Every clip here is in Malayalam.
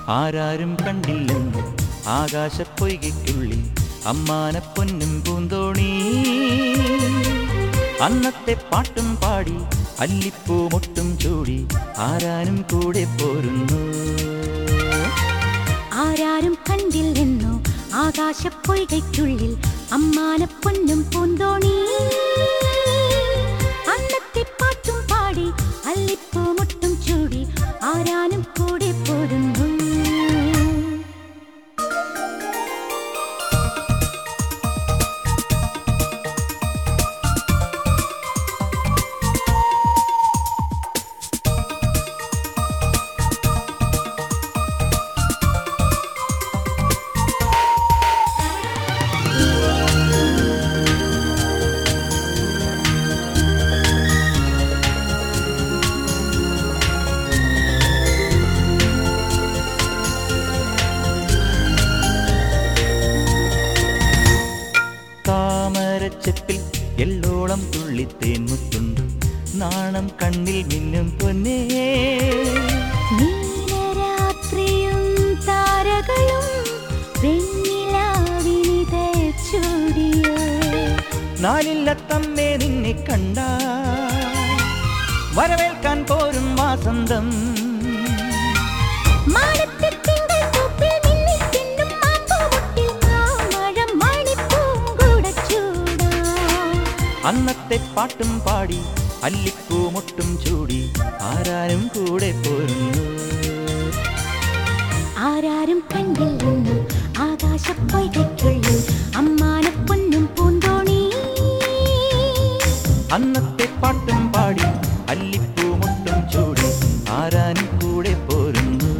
ആരാരും കണ്ടില്ലെന്ന് ആകാശപ്പൊയ്കയ്ക്കുള്ളിൽ അമ്മാനെ പൊന്നും പൂന്തോണി അന്നത്തെ പാട്ടും പാടി അല്ലിപ്പൂ മൊട്ടും ചൂടി ആരാനും കൂടെ പോരുന്നു ആരാരും കണ്ടില്ലെന്നോ ആകാശപ്പൊയ്കയ്ക്കുള്ളിൽ അമ്മാനപ്പൊന്നും പൂന്തോണി അന്നത്തെ പാട്ടും പാടി അല്ലിപ്പൂ മുട്ടും ചൂടി ആരാനും കൂടെ പോരുന്നു താമരച്ചെപ്പിൽ എള്ളോളം തുള്ളിത്തേൻ മുത്തുണ്ട് നാണം കണ്ണിൽ മിന്നും പൊന്നേ നീലരാത്രിയും താരകളും വെണ്ണിലാവിനിത ചൂടിയോ നാലില്ല തമ്മേ നിന്നെ കണ്ട വരവേൽക്കാൻ പോരും വാസന്തം മാനത്തെ തിങ്കൾ പൂപ്പിൽ മിന്നിത്തിന്നും മാമ്പൂമുട്ടിൽ മാമഴം മണിപ്പൂങ്കുടച്ചൂടാ. അന്നത്തെ പാട്ടും പാടി അല്ലിപ്പൂ മുട്ടും ചൂടി ആരാരും കൂടെ പോരുന്നു ആരാരും കണ്ടില്ലെന്നു ആകാശപ്പൊയ്കയ്ക്കുള്ളിൽ അമ്മാനപ്പൊന്നും പൂന്തോണി അന്നത്തെ പാട്ടും പാടി അല്ലിപ്പൂ മുട്ടും ചൂടി ആരാനും കൂടെ പോരുന്നു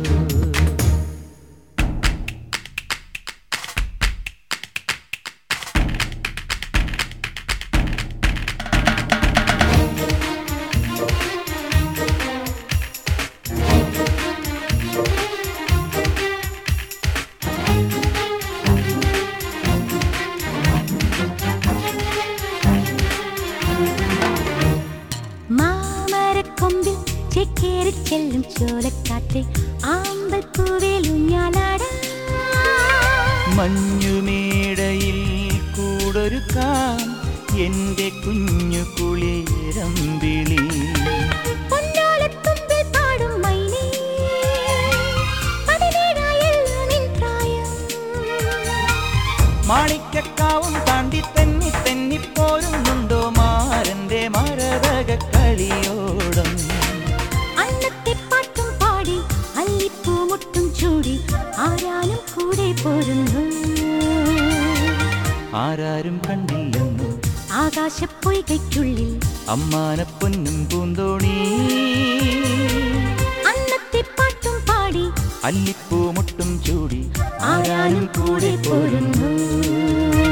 മാമരക്കൊമ്പിൽ ചെക്കേറി ചെല്ലും ചോലക്കാറ്റ് ആമ്പൽ പൂവേൽ ഊഞ്ഞാലാടാ മഞ്ഞുമേടയിൽ കൂടൊരുക്കാം എന്റെ കുഞ്ഞു കുളിരമ്പിളി പൊന്നോലത്തുമ്പിൽ പാടും മൈനേ പതിനേഴായല്ലോ നിൻ പ്രായം മാണിക്കക്കാവും താണ്ടി തെന്നി തെന്നി പോരുന്നുണ്ടോ മാരന്റെ മരതക കളിയോടം അന്നത്തെ പാട്ടും പാടി അല്ലിപ്പൂ മുട്ടും ചൂടി ആരാനും കൂടെ പോരുന്നു ആരാരും കണ്ടില്ലെന്നു ആകാശപ്പൊയ്കയ്ക്കുള്ളിൽ അമ്മാനെ പൊന്നും പൂന്തോണി അന്നത്തെ പാട്ടും പാടി അല്ലിപ്പൂ മുട്ടും ചൂടി ആരാനും കൂടെ പോരുന്നു